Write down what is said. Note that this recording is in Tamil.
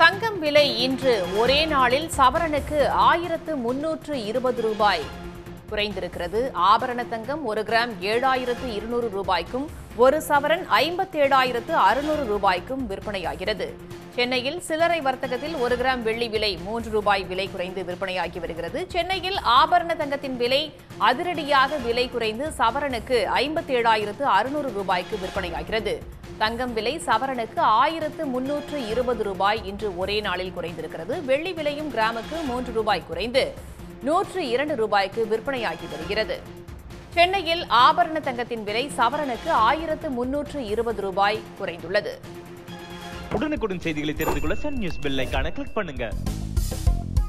தங்கம் விலை இன்று ஒரே நாளில் சவரனுக்கு ஆயிரத்து முன்னூற்று இருபது ரூபாய் குறைந்திருக்கிறது ஆபரண தங்கம் ஒரு கிராம் ஏழாயிரத்து இருநூறு ரூபாய்க்கும் ஒரு சவரன் ஐம்பத்தேழாயிரத்து அறுநூறு ரூபாய்க்கும் விற்பனையாகிறது சென்னையில் சில்லறை வர்த்தகத்தில் ஒரு கிராம் வெள்ளி விலை மூன்று ரூபாய் விலை குறைந்து விற்பனையாகி வருகிறது சென்னையில் ஆபரண தங்கத்தின் விலை அதிரடியாக விலை குறைந்து சவரனுக்கு ஐம்பத்தேழாயிரத்து அறுநூறு ரூபாய்க்கு விற்பனையாகிறது தங்கம் விலை சவரனுக்கு ஆயிரத்து முன்னூற்று இருபது ரூபாய் இன்று ஒரே நாளில் குறைந்திருக்கிறது வெள்ளி விலையும் கிராமுக்கு மூன்று ரூபாய் குறைந்து நூற்று இரண்டு ரூபாய்க்கு விற்பனையாகி வருகிறது சென்னையில் ஆபரண தங்கத்தின் விலை சவரனுக்கு ஆயிரத்து முன்னூற்று இருபது ரூபாய் குறைந்துள்ளது உடனுக்குடன் செய்திகளை தெரிந்து கொள்ள சன் நியூஸ் பெல் ஐகானை கிளிக் பண்ணுங்க